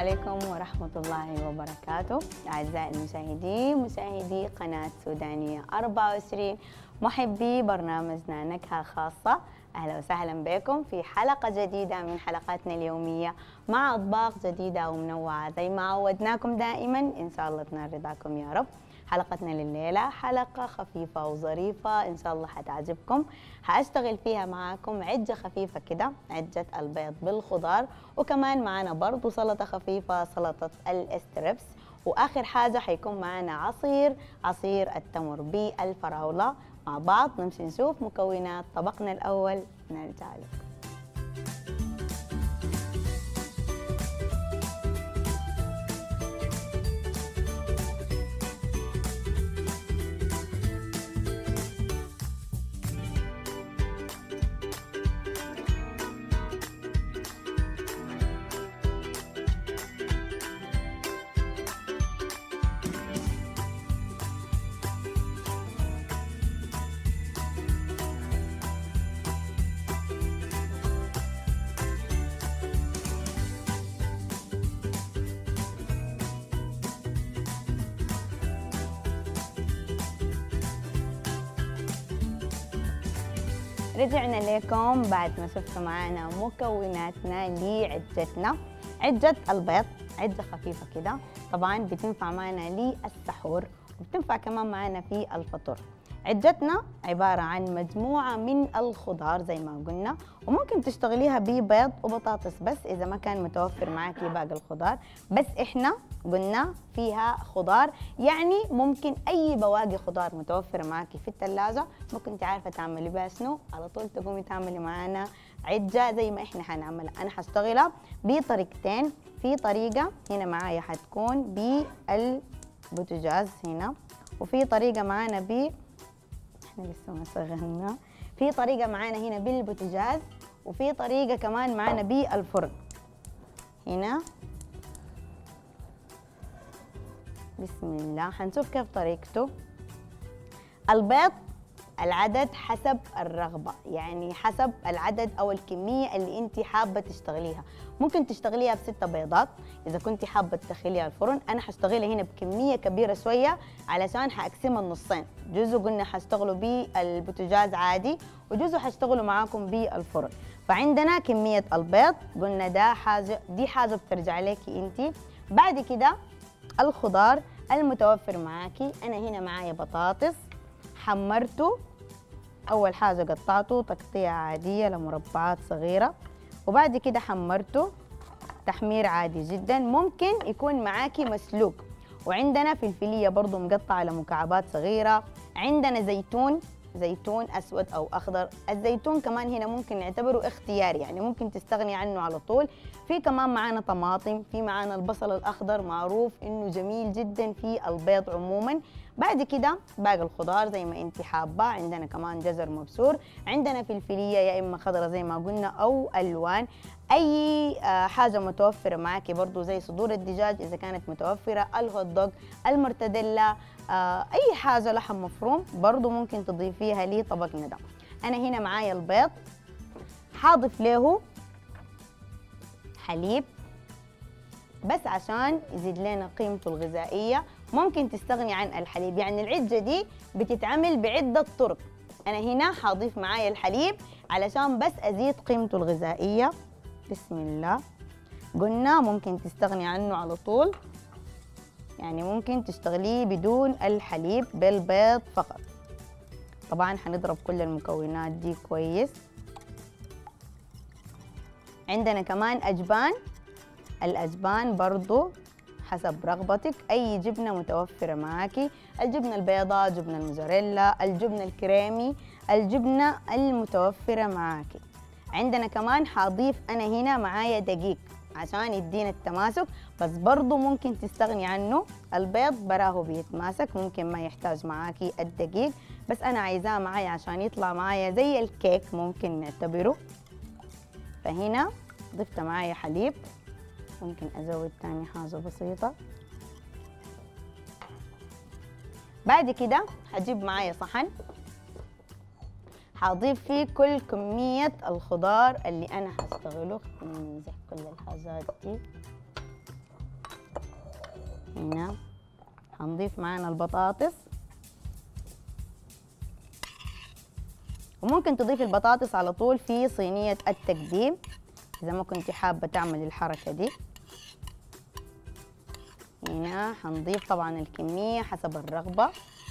عليكم ورحمة الله وبركاته أعزائي المشاهدين مشاهدي قناة سودانية 24 محبي برنامجنا نكهة خاصة أهلا وسهلا بكم في حلقة جديدة من حلقاتنا اليومية مع أطباق جديدة ومنوعة زي ما عودناكم دائما إن شاء الله تنال رضاكم يا رب حلقتنا لليلة حلقة خفيفة وظريفة إن شاء الله حتعجبكم هأشتغل فيها معاكم عجة خفيفة كده عجة البيض بالخضار وكمان معنا برضو سلطة خفيفة سلطة الاستربس وآخر حاجة حيكون معنا عصير عصير التمر بالفراولة مع بعض نمشي نشوف مكونات طبقنا الأول نرجع لكم رجعنا لكم بعد ما شفتوا معانا مكوناتنا لعجتنا عجة البيض عجة خفيفة كده طبعا بتنفع معنا للسحور وبتنفع كمان معنا في الفطور عجتنا عبارة عن مجموعة من الخضار زي ما قلنا وممكن تشتغليها ببيض وبطاطس بس إذا ما كان متوفر معاكي باقي الخضار بس إحنا قلنا فيها خضار يعني ممكن أي بواقي خضار متوفرة معاكي في الثلاجة ممكن انت عارفة تعملي بها شنو على طول تقومي تعملي معانا عجة زي ما إحنا حنعملها أنا حشتغلها بطريقتين في طريقة هنا معايا حتكون بالبوتجاز هنا وفي طريقة معانا ب احنا لسه ما شغلنا في طريقة معانا هنا بالبوتجاز وفي طريقة كمان معانا بالفرن هنا بسم الله حنشوف كيف طريقته البيض العدد حسب الرغبة يعني حسب العدد أو الكمية اللي أنت حابة تشتغليها ممكن تشتغليها بستة بيضات إذا كنت حابة تدخليها الفرن أنا حشتغلها هنا بكمية كبيرة شوية علشان حأقسمها نصين جزء قلنا حشتغلوا بالبوتجاز عادي وجزء حشتغلوا معاكم بالفرن فعندنا كمية البيض قلنا ده حاجة دي حاجة بترجع لك أنت بعد كده الخضار المتوفر معاكي أنا هنا معايا بطاطس حمرته أول حاجة قطعته تقطيع عادية لمربعات صغيرة وبعد كده حمرته تحمير عادي جدا ممكن يكون معاكي مسلوق وعندنا فلفلية برضو مقطعة لمكعبات صغيرة عندنا زيتون زيتون أسود أو أخضر الزيتون كمان هنا ممكن نعتبره اختياري يعني ممكن تستغني عنه على طول في كمان معانا طماطم في معانا البصل الأخضر معروف إنه جميل جدا في البيض عموما بعد كده باقي الخضار زي ما انت حابه عندنا كمان جزر مبسور عندنا فلفليه يا اما خضره زي ما قلنا او الوان اي حاجه متوفره معاكي برضو زي صدور الدجاج اذا كانت متوفره الهوت دوغ المرتديلا اي حاجه لحم مفروم برضو ممكن تضيفيها لطبقنا ده انا هنا معايا البيض حاضف له حليب بس عشان يزيد لنا قيمته الغذائيه ممكن تستغني عن الحليب يعني العجة دي بتتعمل بعدة طرق أنا هنا حضيف معايا الحليب علشان بس أزيد قيمته الغذائية بسم الله قلنا ممكن تستغني عنه على طول يعني ممكن تشتغليه بدون الحليب بالبيض فقط طبعا حنضرب كل المكونات دي كويس عندنا كمان أجبان الأجبان برضو حسب رغبتك اي جبنه متوفره معاكي الجبنه البيضاء جبنه الموزاريلا الجبنه الكريمي الجبنه المتوفره معاكي عندنا كمان حاضيف انا هنا معايا دقيق عشان يدينا التماسك بس برضو ممكن تستغني عنه البيض براه بيتماسك ممكن ما يحتاج معاكي الدقيق بس انا عايزاه معايا عشان يطلع معايا زي الكيك ممكن نعتبره فهنا ضفت معايا حليب ممكن ازود تاني حاجه بسيطه بعد كده هجيب معايا صحن هضيف فيه كل كمية الخضار اللي أنا هستغله نمزح كل الحاجات دي هنا هنضيف معانا البطاطس وممكن تضيف البطاطس على طول في صينية التقديم إذا ما كنت حابة تعمل الحركة دي هنا هنضيف طبعا الكمية حسب الرغبة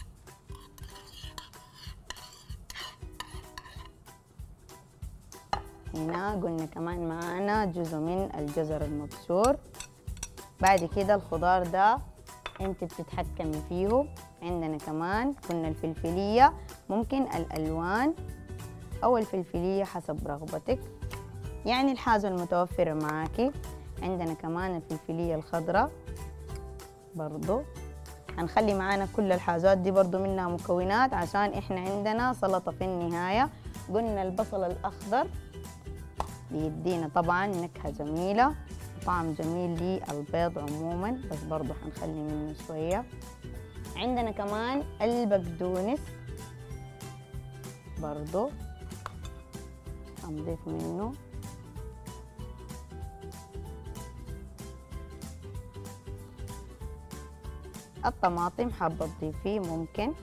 هنا قلنا كمان معانا جزء من الجزر المبشور بعد كده الخضار ده انت بتتحكمي فيه عندنا كمان قلنا الفلفلية ممكن الألوان أو الفلفلية حسب رغبتك يعني الحاجة المتوفرة معاكي عندنا كمان الفلفلية الخضراء برضو هنخلي معانا كل الحاجات دي برضو منها مكونات عشان احنا عندنا سلطة في النهاية قلنا البصل الأخضر بيدينا طبعا نكهة جميلة طعم جميل للبيض عموما بس برضو حنخلي منه شوية عندنا كمان البقدونس برضو هنضيف منه الطماطم حابة تضيفيه ممكن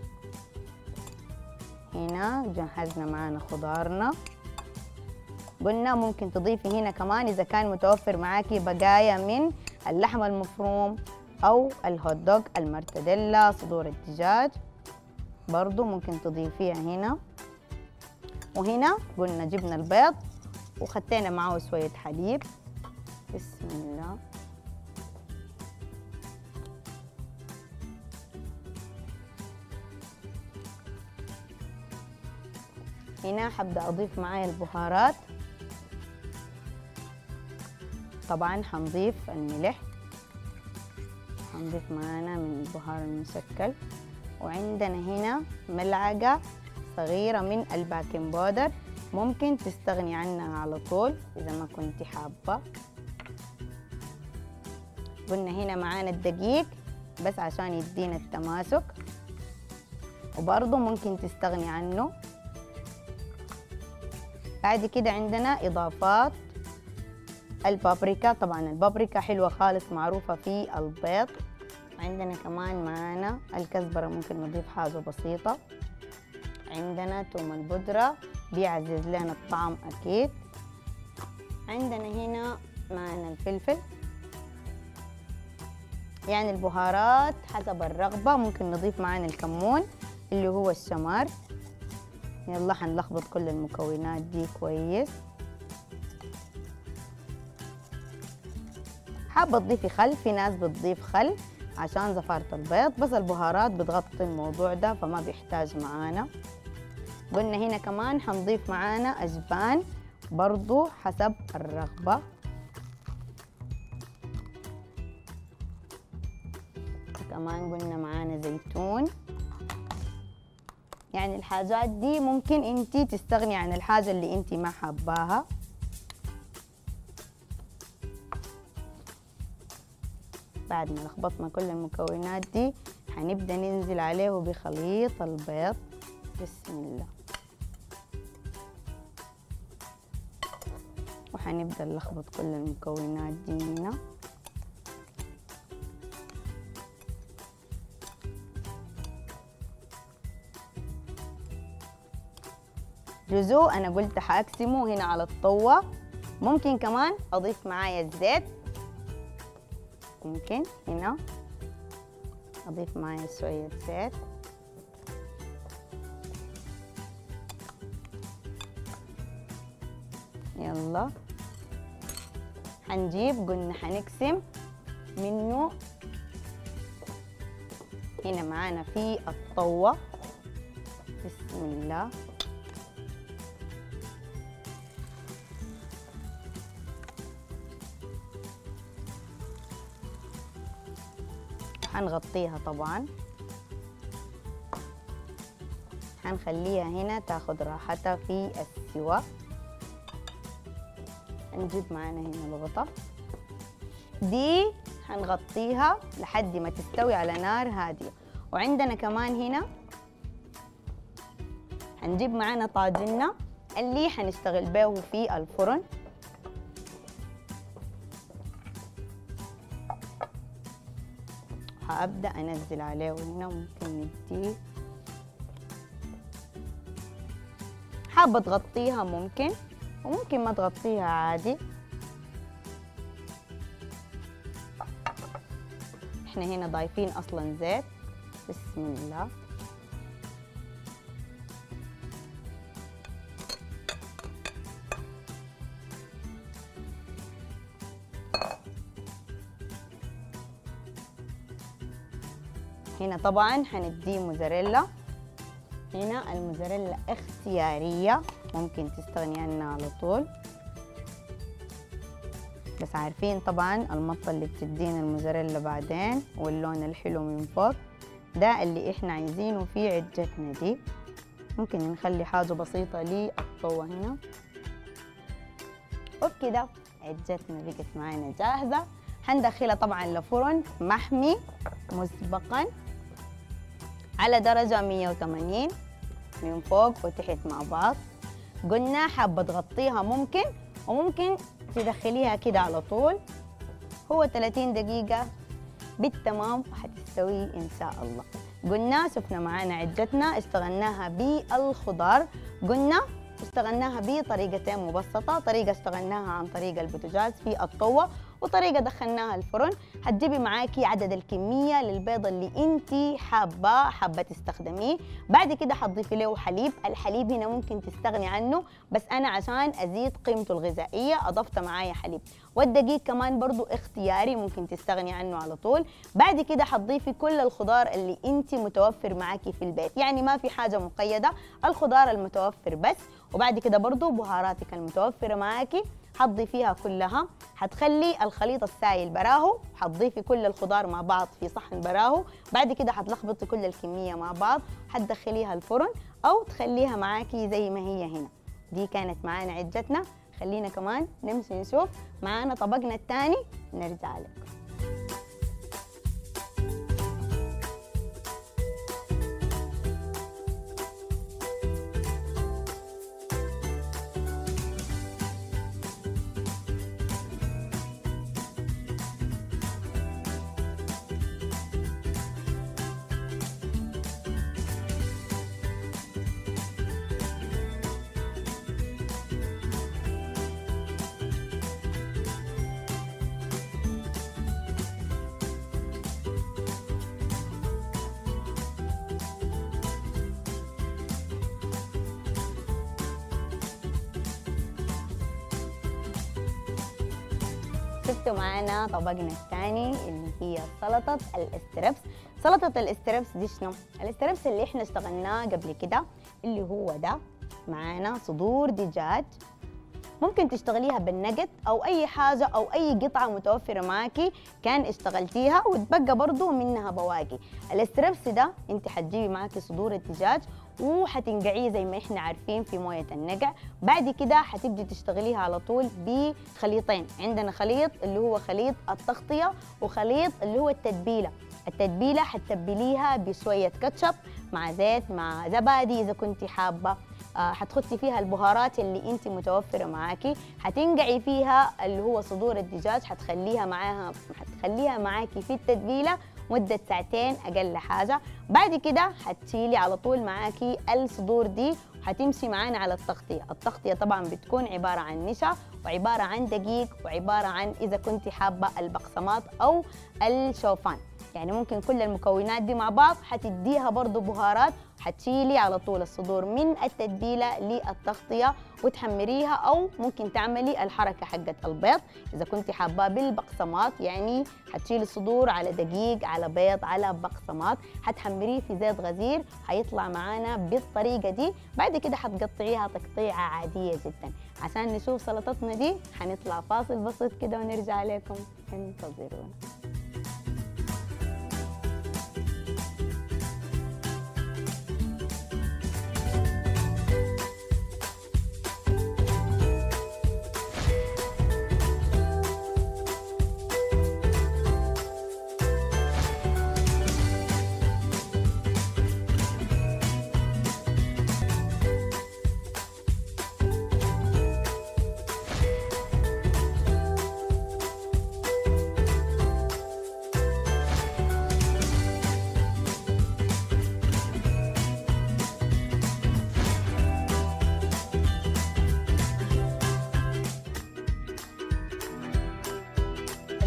هنا جهزنا معانا خضارنا قلنا ممكن تضيفي هنا كمان إذا كان متوفر معاكي بقايا من اللحم المفروم أو الهوت دوغ المرتديلا صدور الدجاج برضو ممكن تضيفيها هنا وهنا قلنا جبنا البيض وخدينا معه شوية حليب بسم الله هنا حبدأ أضيف معايا البهارات طبعا حنضيف الملح حنضيف معانا من البهار المشكل وعندنا هنا ملعقة صغيرة من الباكنج بودر ممكن تستغني عنها على طول إذا ما كنت حابة قلنا هنا معانا الدقيق بس عشان يدينا التماسك وبرضه ممكن تستغني عنه بعد كده عندنا إضافات البابريكا طبعا البابريكا حلوة خالص معروفة في البيض عندنا كمان معانا الكزبرة ممكن نضيف حاجة بسيطة عندنا توم البودرة بيعزز لنا الطعم أكيد عندنا هنا معانا الفلفل يعني البهارات حسب الرغبة ممكن نضيف معانا الكمون اللي هو الشمار يلا حنلخبط كل المكونات دي كويس حابة تضيفي خل في ناس بتضيف خل عشان زفارة البيض بس البهارات بتغطي الموضوع ده فما بيحتاج معانا قلنا هنا كمان حنضيف معانا أجبان برضو حسب الرغبة كمان قلنا معانا زيتون يعني الحاجات دي ممكن انتي تستغني عن الحاجة اللي انتي ما حباها بعد ما لخبطنا كل المكونات دي هنبدأ ننزل عليه بخليط البيض بسم الله وحنبدأ نلخبط كل المكونات دي هنا جزء انا قلت حاقسمه هنا على الطوة ممكن كمان اضيف معايا الزيت ممكن هنا اضيف معايا شوية زيت يلا حنجيب قلنا حنقسم منه هنا معانا في الطوة بسم الله حنغطيها طبعا حنخليها هنا تاخد راحتها في السوا نجيب معانا هنا الغطا دي حنغطيها لحد ما تستوي على نار هادية وعندنا كمان هنا حنجيب معانا طاجننا اللي حنشتغل به في الفرن هبدأ أنزل عليه هنا ممكن نديه حابة تغطيها ممكن وممكن ما تغطيها عادي احنا هنا ضايفين اصلا زيت بسم الله هنا طبعا هنديه موزاريلا هنا الموزاريلا اختيارية ممكن تستغني عنها على طول بس عارفين طبعا المطة اللي بتدينا الموزاريلا بعدين واللون الحلو من فوق ده اللي احنا عايزينه في عجتنا دي ممكن نخلي حاجة بسيطة للطوة هنا وبكده عجتنا بقت معانا جاهزة هندخلها طبعا لفرن محمي مسبقا على درجة 180 من فوق وتحت مع بعض قلنا حابة تغطيها ممكن وممكن تدخليها كده على طول هو 30 دقيقة بالتمام وحتستوي إن شاء الله قلنا شفنا معانا عجتنا اشتغلناها بالخضار قلنا اشتغلناها بطريقتين مبسطة طريقة اشتغلناها عن طريق البوتاجاز في الطوة وطريقة دخلناها الفرن هتجيبي معاكي عدد الكمية للبيض اللي انت حابة حابة تستخدميه بعد كده حتضيفي له حليب الحليب هنا ممكن تستغني عنه بس انا عشان ازيد قيمته الغذائية اضفت معايا حليب والدقيق كمان برضو اختياري ممكن تستغني عنه على طول بعد كده حتضيفي كل الخضار اللي انت متوفر معاكي في البيت يعني ما في حاجة مقيدة الخضار المتوفر بس وبعد كده برضو بهاراتك المتوفرة معاكي حتضيفيها كلها حتخلي الخليط السائل براهو حتضيفي كل الخضار مع بعض في صحن براهو بعد كده حتلخبطي كل الكمية مع بعض حتدخليها الفرن أو تخليها معاكي زي ما هي هنا دي كانت معانا عجتنا خلينا كمان نمشي نشوف معانا طبقنا الثاني نرجع لكم شفتوا معانا طبقنا الثاني اللي هي سلطة الاستربس سلطة الاستربس دي شنو؟ الاستربس اللي احنا اشتغلناه قبل كده اللي هو ده معانا صدور دجاج ممكن تشتغليها بالنجت او اي حاجه او اي قطعه متوفره معاكي كان اشتغلتيها وتبقى برضو منها بواقي الاستربس ده انت حتجيبي معاكي صدور الدجاج وحتنقعيه زي ما احنا عارفين في مويه النقع بعد كده حتبدي تشتغليها على طول بخليطين عندنا خليط اللي هو خليط التغطيه وخليط اللي هو التتبيله التتبيله حتتبليها بشويه كاتشب مع زيت مع زبادي اذا كنت حابه آه، حتحطي فيها البهارات اللي انت متوفره معاكي حتنقعي فيها اللي هو صدور الدجاج حتخليها معاها حتخليها معاكي في التتبيله مدة ساعتين أقل حاجة بعد كده حتشيلي على طول معاكي الصدور دي وحتمشي معانا على التغطية التغطية طبعا بتكون عبارة عن نشا وعبارة عن دقيق وعبارة عن إذا كنت حابة البقسماط أو الشوفان يعني ممكن كل المكونات دي مع بعض حتديها برضو بهارات حتشيلي على طول الصدور من التتبيلة للتغطية وتحمريها أو ممكن تعملي الحركة حقت البيض إذا كنت حابة بالبقسماط يعني حتشيلي الصدور على دقيق على بيض على بقسماط حتحمريه في زيت غزير حيطلع معانا بالطريقة دي بعد كده حتقطعيها تقطيعة عادية جدا عشان نشوف سلطتنا دي حنطلع فاصل بسيط كده ونرجع لكم انتظرونا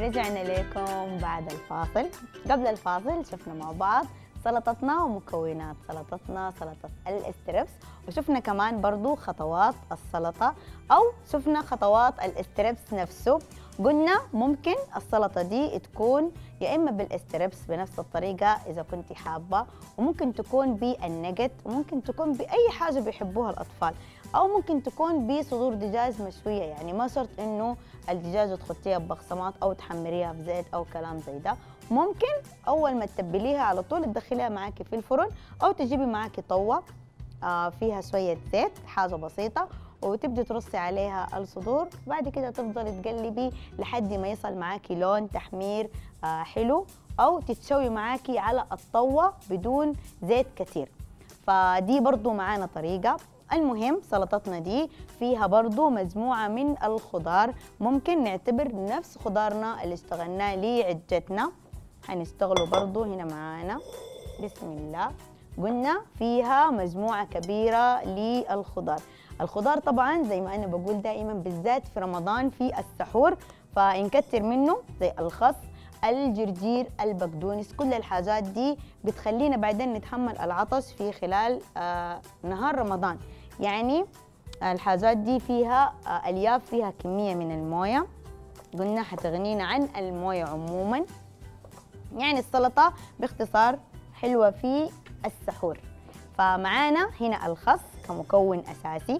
رجعنا لكم بعد الفاصل قبل الفاصل شفنا مع بعض سلطتنا ومكونات سلطتنا سلطة الاستربس وشفنا كمان برضو خطوات السلطة أو شفنا خطوات الاستربس نفسه قلنا ممكن السلطة دي تكون يا إما بالاستربس بنفس الطريقة إذا كنت حابة وممكن تكون بالنجت وممكن تكون بأي حاجة بيحبوها الأطفال أو ممكن تكون بصدور دجاج مشوية يعني ما شرط إنه الدجاجة تخطيها ببقسماط أو تحمريها في زيت أو كلام زي ده ممكن أول ما تتبليها على طول تدخليها معاكي في الفرن أو تجيبي معاكي طوة آه فيها شوية زيت حاجة بسيطة وتبدي ترصي عليها الصدور بعد كده تفضلي تقلبي لحد ما يصل معاكي لون تحمير آه حلو او تتشوي معاكي على الطوه بدون زيت كتير فدي برضو معانا طريقه المهم سلطتنا دي فيها برضو مجموعة من الخضار ممكن نعتبر نفس خضارنا اللي اشتغلناه لعجتنا هنشتغلوا برضو هنا معانا بسم الله قلنا فيها مجموعة كبيرة للخضار الخضار طبعا زي ما أنا بقول دائما بالذات في رمضان في السحور فنكتر منه زي الخس الجرجير البقدونس كل الحاجات دي بتخلينا بعدين نتحمل العطش في خلال آه نهار رمضان يعني الحاجات دي فيها آه الياف فيها كميه من المويه قلنا حتغنينا عن المويه عموما يعني السلطه باختصار حلوه في السحور فمعانا هنا الخس كمكون اساسي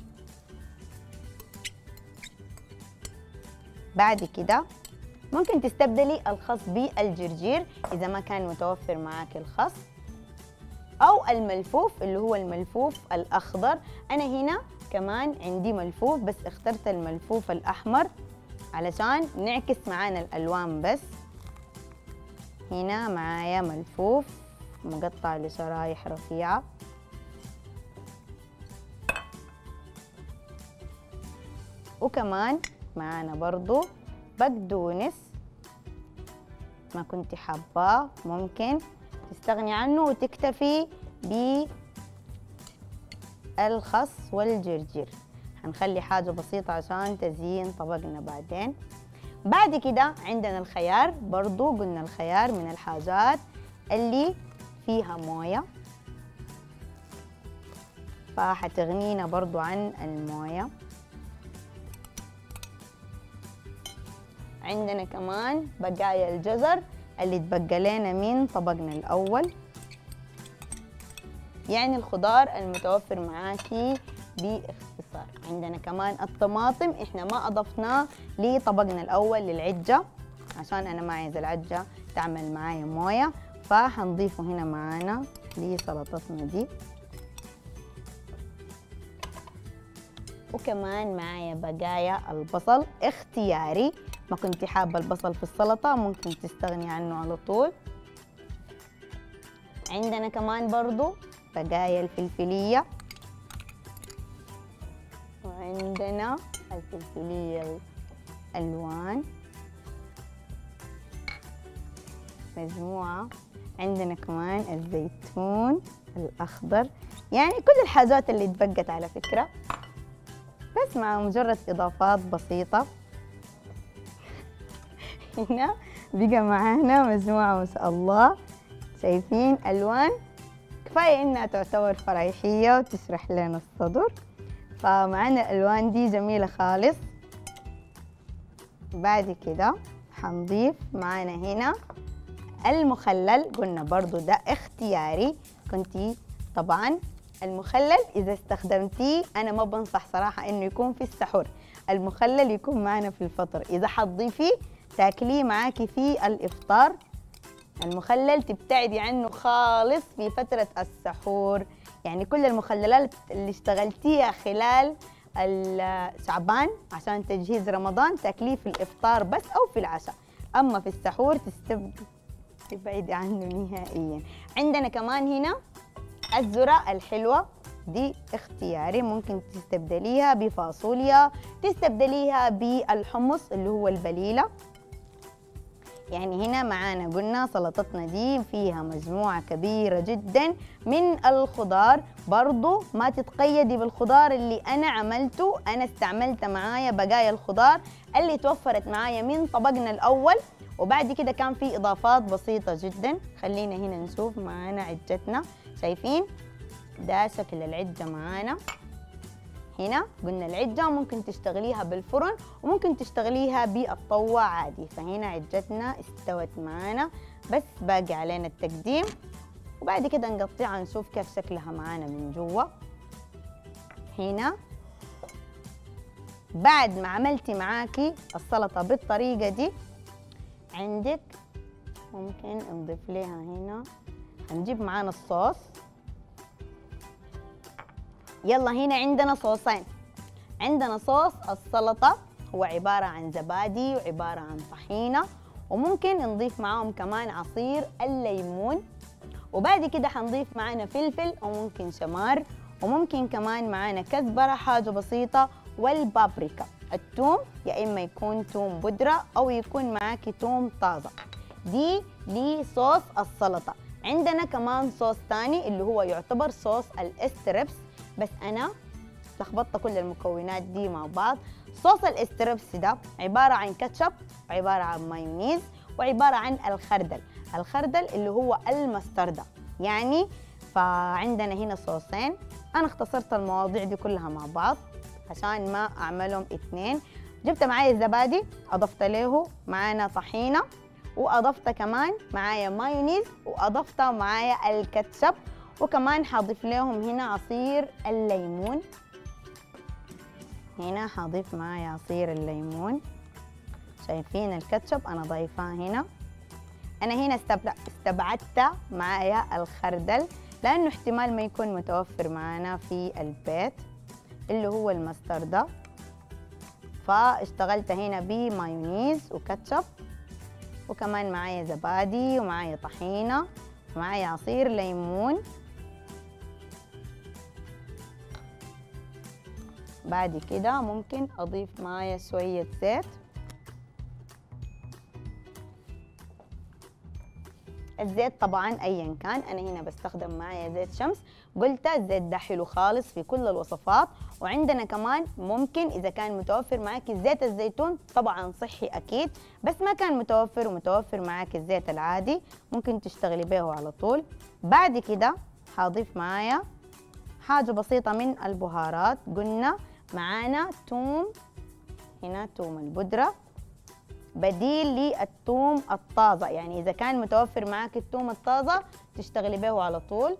بعد كده ممكن تستبدلي الخس بالجرجير إذا ما كان متوفر معاك الخس أو الملفوف اللي هو الملفوف الأخضر أنا هنا كمان عندي ملفوف بس اخترت الملفوف الأحمر علشان نعكس معانا الألوان بس هنا معايا ملفوف مقطع لشرايح رفيعة وكمان معانا برضو بقدونس ما كنت حاباه ممكن تستغني عنه وتكتفي بالخس والجرجير هنخلي حاجة بسيطة عشان تزيين طبقنا بعدين بعد كده عندنا الخيار برضو قلنا الخيار من الحاجات اللي فيها موية فحتغنينا برضو عن المويه عندنا كمان بقايا الجزر اللي تبقى لنا من طبقنا الأول يعني الخضار المتوفر معاكي باختصار عندنا كمان الطماطم احنا ما اضفناه لطبقنا الاول للعجه عشان انا ما عايزه العجه تعمل معايا مويه فهنضيفه هنا معانا لسلطتنا دي وكمان معايا بقايا البصل اختياري ما كنت حابة البصل في السلطة ممكن تستغني عنه على طول عندنا كمان برضو بقايا الفلفلية وعندنا الفلفلية الألوان مجموعة عندنا كمان الزيتون الأخضر يعني كل الحاجات اللي اتبقت على فكرة بس مع مجرد إضافات بسيطة هنا بقى معانا مجموعة ما شاء الله شايفين ألوان كفاية إنها تعتبر فرايحية وتشرح لنا الصدر فمعانا الألوان دي جميلة خالص بعد كده حنضيف معانا هنا المخلل قلنا برضو ده اختياري كنتي طبعا المخلل إذا استخدمتيه أنا ما بنصح صراحة إنه يكون في السحور المخلل يكون معنا في الفطر إذا حتضيفيه تاكليه معاكي في الإفطار المخلل تبتعدي عنه خالص في فترة السحور يعني كل المخللات اللي اشتغلتيها خلال شعبان عشان تجهيز رمضان تاكليه في الإفطار بس أو في العشاء أما في السحور تبعدي عنه نهائيا عندنا كمان هنا الذرة الحلوة دي اختياري ممكن تستبدليها بفاصوليا تستبدليها بالحمص اللي هو البليلة يعني هنا معانا قلنا سلطتنا دي فيها مجموعة كبيرة جدا من الخضار برضو ما تتقيدي بالخضار اللي أنا عملته أنا استعملت معايا بقايا الخضار اللي توفرت معايا من طبقنا الأول وبعد كده كان في إضافات بسيطة جدا خلينا هنا نشوف معانا عجتنا شايفين ده شكل العجة معانا هنا قلنا العجة ممكن تشتغليها بالفرن وممكن تشتغليها بالطوة عادي فهنا عجتنا استوت معانا بس باقي علينا التقديم وبعد كده نقطعها نشوف كيف شكلها معانا من جوا هنا بعد ما عملتي معاكي السلطة بالطريقة دي عندك ممكن نضيف لها هنا هنجيب معانا الصوص يلا هنا عندنا صوصين عندنا صوص السلطة هو عبارة عن زبادي وعبارة عن طحينة وممكن نضيف معاهم كمان عصير الليمون وبعد كده حنضيف معانا فلفل وممكن شمار وممكن كمان معانا كزبرة حاجة بسيطة والبابريكا التوم يا إما يكون توم بودرة أو يكون معاكي توم طازة دي دي صوص السلطة عندنا كمان صوص تاني اللي هو يعتبر صوص الاستربس بس أنا لخبطت كل المكونات دي مع بعض صوص الاستربس ده عبارة عن كاتشب وعبارة عن مايونيز وعبارة عن الخردل الخردل اللي هو المستردة يعني فعندنا هنا صوصين أنا اختصرت المواضيع دي كلها مع بعض عشان ما أعملهم اتنين جبت معايا الزبادي أضفت له معانا طحينة وأضفت كمان معايا مايونيز وأضفت معايا الكاتشب وكمان حاضيف لهم هنا عصير الليمون هنا حاضيف معايا عصير الليمون شايفين الكاتشب أنا ضايفاه هنا أنا هنا استبعدت معايا الخردل لأنه احتمال ما يكون متوفر معانا في البيت اللي هو المستردة فاشتغلت هنا بمايونيز وكاتشب وكمان معايا زبادي ومعايا طحينة ومعايا عصير ليمون بعد كده ممكن أضيف معايا شوية زيت الزيت طبعا ايا كان انا هنا بستخدم معايا زيت شمس قلت الزيت ده حلو خالص في كل الوصفات وعندنا كمان ممكن اذا كان متوفر معاكي زيت الزيتون طبعا صحي اكيد بس ما كان متوفر ومتوفر معاكي الزيت العادي ممكن تشتغلي به على طول بعد كده حاضيف معايا حاجة بسيطة من البهارات قلنا معانا توم هنا توم البودرة بديل للثوم الطازة يعني إذا كان متوفر معاك الثوم الطازة تشتغلي به على طول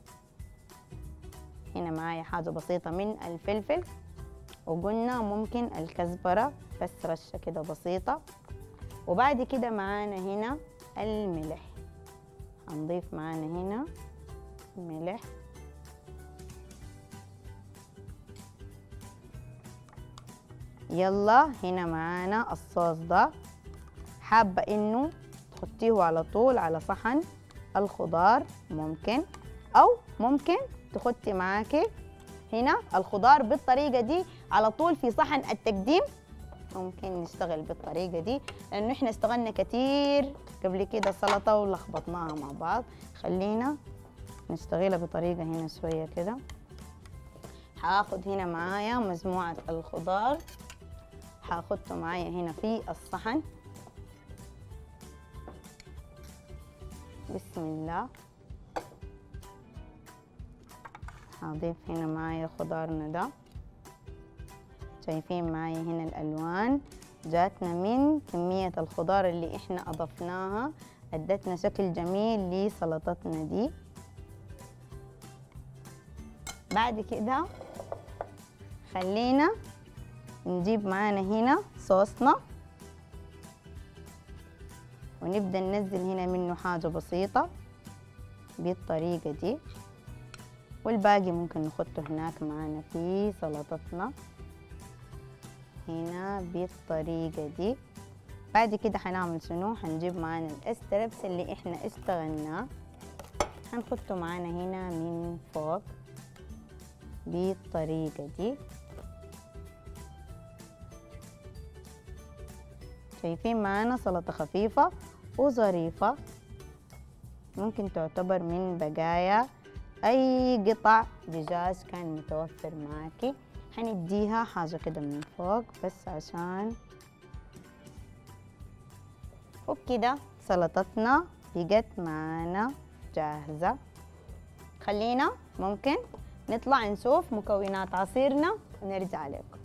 هنا معايا حاجة بسيطة من الفلفل وقلنا ممكن الكزبرة بس رشة كده بسيطة وبعد كده معانا هنا الملح هنضيف معانا هنا ملح يلا هنا معانا الصوص ده حابة انه تحطيه على طول على صحن الخضار ممكن او ممكن تحطي معاكي هنا الخضار بالطريقة دي على طول في صحن التقديم ممكن نشتغل بالطريقة دي لأنه إحنا اشتغلنا كتير قبل كده سلطة ولخبطناها مع بعض خلينا نشتغلها بطريقة هنا شوية كده هاخد هنا معايا مجموعة الخضار هاخده معايا هنا في الصحن بسم الله هضيف هنا معايا خضارنا ده شايفين معايا هنا الألوان جاتنا من كمية الخضار اللي احنا أضفناها أدتنا شكل جميل لسلطتنا دي بعد كده خلينا نجيب معانا هنا صوصنا ونبدأ ننزل هنا منه حاجة بسيطة بالطريقة دي والباقي ممكن نحطه هناك معانا في سلطتنا هنا بالطريقة دي بعد كده حنعمل شنو حنجيب معانا الاستربس اللي احنا اشتغلناه حنحطه معانا هنا من فوق بالطريقة دي شايفين معانا سلطة خفيفة وظريفة ممكن تعتبر من بقايا أي قطع دجاج كان متوفر معاكي هنديها حاجة كده من فوق بس عشان وبكده سلطتنا بقت معانا جاهزة خلينا ممكن نطلع نشوف مكونات عصيرنا ونرجع لكم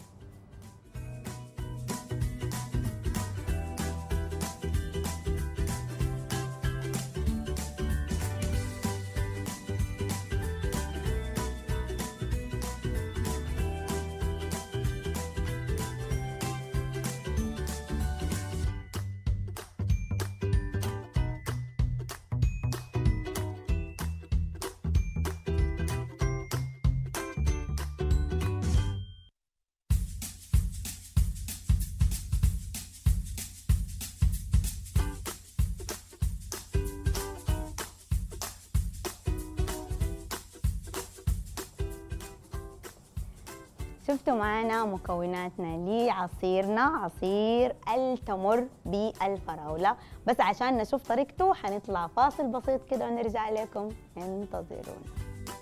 شفتوا معنا مكوناتنا لعصيرنا عصير التمر بالفراولة بس عشان نشوف طريقته حنطلع فاصل بسيط كده ونرجع لكم انتظرونا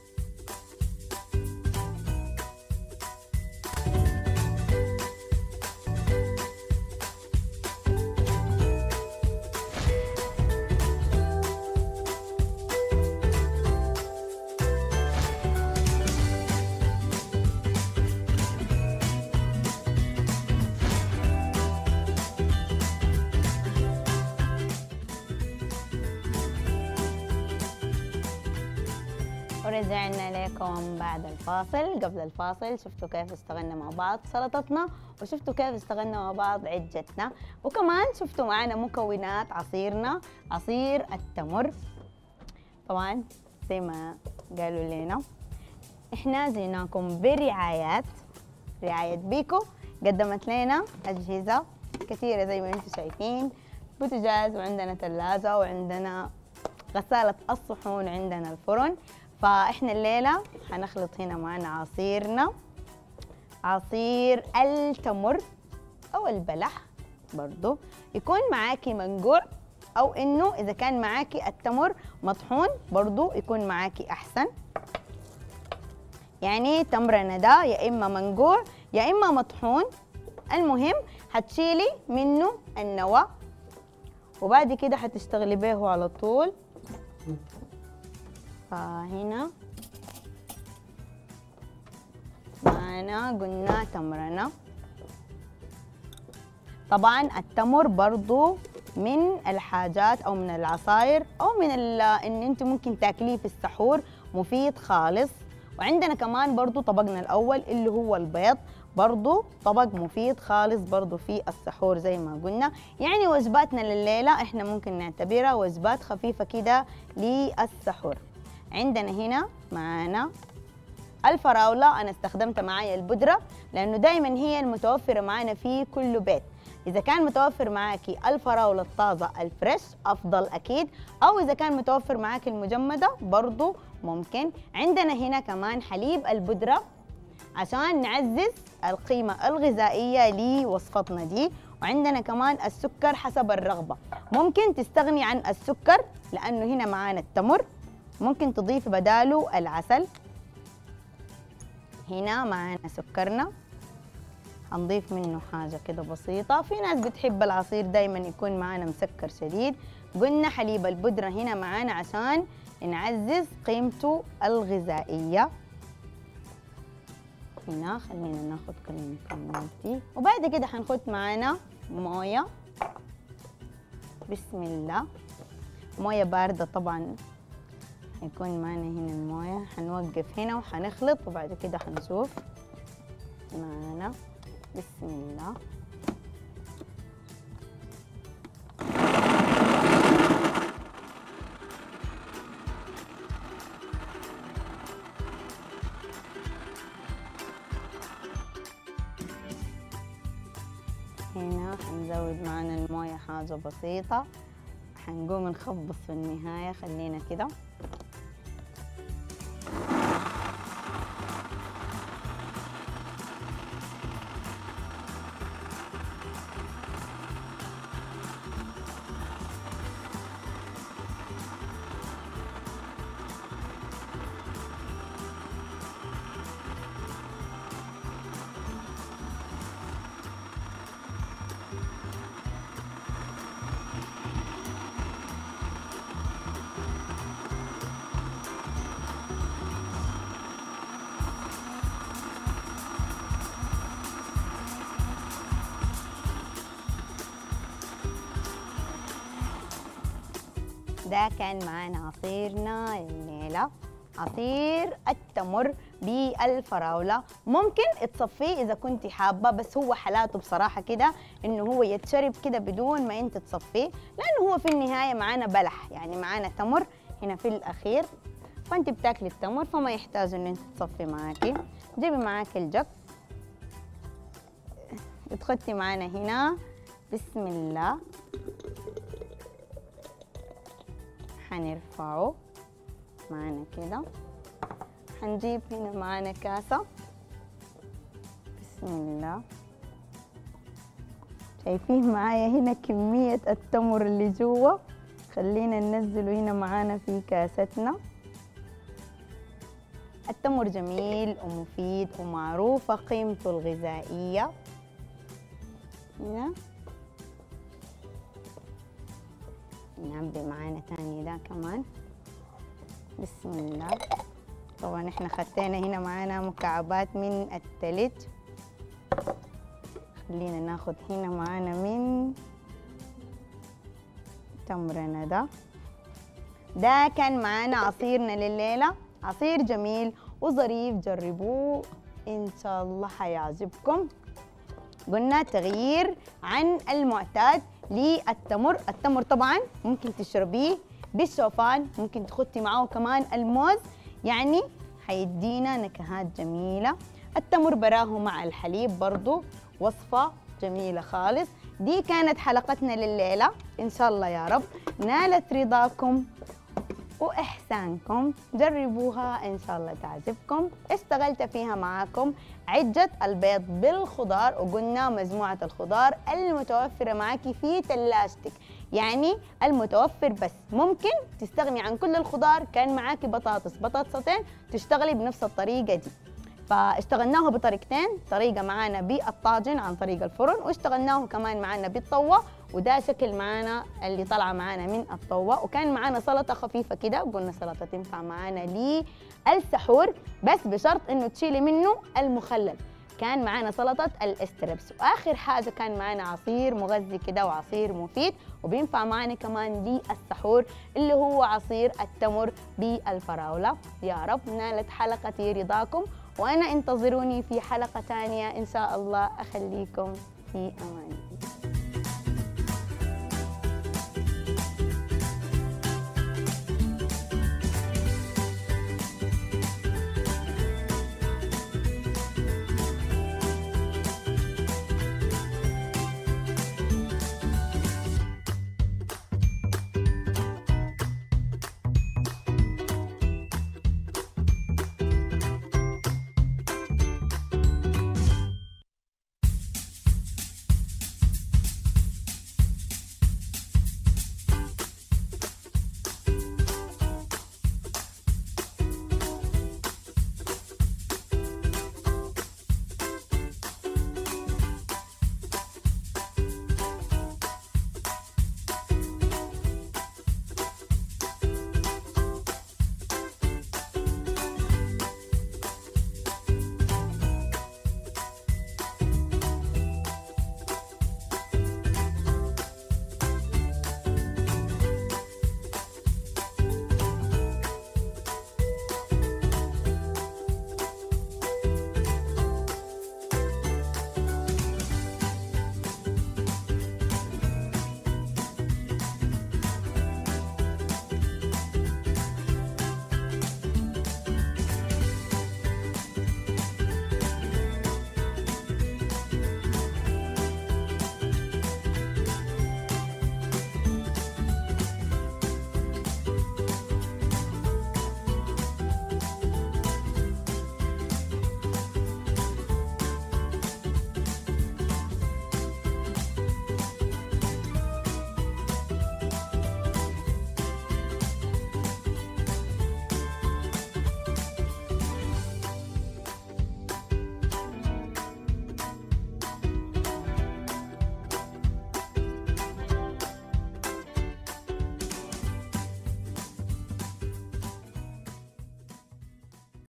ورجعنا لكم بعد الفاصل قبل الفاصل شفتوا كيف اشتغلنا مع بعض سلطتنا وشفتوا كيف اشتغلنا مع بعض عجتنا وكمان شفتوا معنا مكونات عصيرنا عصير التمر طبعا زي ما قالوا لنا احنا زيناكم برعايات رعاية بيكو قدمت لنا أجهزة كثيرة زي ما انتم شايفين بوتجاز وعندنا ثلاجة وعندنا غسالة الصحون عندنا الفرن فاحنا الليلة حنخلط هنا معنا عصيرنا عصير التمر أو البلح برضو يكون معاكي منقوع أو إنه إذا كان معاكي التمر مطحون برضو يكون معاكي أحسن يعني تمرنا ده يا إما منقوع يا إما مطحون المهم هتشيلي منه النوى وبعد كده هتشتغلي به على طول فهنا معنا قلنا تمرنا طبعا التمر برضو من الحاجات او من العصاير او من ان انت ممكن تاكليه في السحور مفيد خالص وعندنا كمان برضو طبقنا الاول اللي هو البيض برضو طبق مفيد خالص برضو في السحور زي ما قلنا يعني وجباتنا لليلة احنا ممكن نعتبرها وجبات خفيفة كده للسحور عندنا هنا معانا الفراولة أنا استخدمت معايا البودرة لأنه دايما هي المتوفرة معانا في كل بيت إذا كان متوفر معاكي الفراولة الطازة الفريش أفضل أكيد أو إذا كان متوفر معاكي المجمدة برضو ممكن عندنا هنا كمان حليب البودرة عشان نعزز القيمة الغذائية لوصفتنا دي وعندنا كمان السكر حسب الرغبة ممكن تستغني عن السكر لأنه هنا معانا التمر ممكن تضيف بداله العسل هنا معانا سكرنا هنضيف منه حاجة كده بسيطة في ناس بتحب العصير دايما يكون معانا مسكر شديد قلنا حليب البودرة هنا معانا عشان نعزز قيمته الغذائية هنا خلينا ناخد كل المكونات دي وبعد كده هنخد معانا موية بسم الله موية باردة طبعا هيكون معنا هنا الموية هنوقف هنا وهنخلط وبعد كده هنشوف معنا بسم الله هنا هنزود معنا الموية حاجة بسيطة هنقوم نخبص في النهاية خلينا كده ده كان معانا عصيرنا الليلة عصير التمر بالفراولة ممكن تصفيه إذا كنت حابة بس هو حالاته بصراحة كده إنه هو يتشرب كده بدون ما أنت تصفيه لأنه هو في النهاية معانا بلح يعني معانا تمر هنا في الأخير فأنت بتاكلي التمر فما يحتاج إن أنت تصفي معاكي جيبي معاكي الجك تخدتي معانا هنا بسم الله حنرفعه معانا كده حنجيب هنا معانا كاسة بسم الله شايفين معايا هنا كمية التمر اللي جوا خلينا ننزله هنا معانا في كاستنا التمر جميل ومفيد ومعروفة قيمته الغذائية هنا نعبي معانا تاني ده كمان بسم الله طبعا احنا خدتنا هنا معانا مكعبات من التلج خلينا ناخد هنا معانا من تمرنا ده ده كان معانا عصيرنا لليلة عصير جميل وظريف جربوه إن شاء الله حيعجبكم قلنا تغيير عن المعتاد للتمر التمر طبعا ممكن تشربيه بالشوفان ممكن تخطي معاه كمان الموز يعني حيدينا نكهات جميلة التمر براه مع الحليب برضو وصفة جميلة خالص دي كانت حلقتنا لليلة إن شاء الله يا رب نالت رضاكم وإحسانكم جربوها إن شاء الله تعجبكم اشتغلت فيها معاكم عجة البيض بالخضار وقلنا مجموعة الخضار المتوفرة معاكي في ثلاجتك يعني المتوفر بس ممكن تستغني عن كل الخضار كان معاكي بطاطس بطاطستين تشتغلي بنفس الطريقة دي فاشتغلناه بطريقتين طريقة معانا بالطاجن عن طريق الفرن واشتغلناه كمان معانا بالطوة وده شكل معانا اللي طلع معانا من الطوة وكان معانا سلطة خفيفة كده وقلنا سلطة تنفع معانا للسحور بس بشرط انه تشيلي منه المخلل كان معانا سلطة الاستربس وآخر حاجة كان معانا عصير مغذي كده وعصير مفيد وبينفع معانا كمان للسحور اللي هو عصير التمر بالفراولة يا رب نالت حلقتي رضاكم وأنا انتظروني في حلقة ثانية إن شاء الله أخليكم في أمان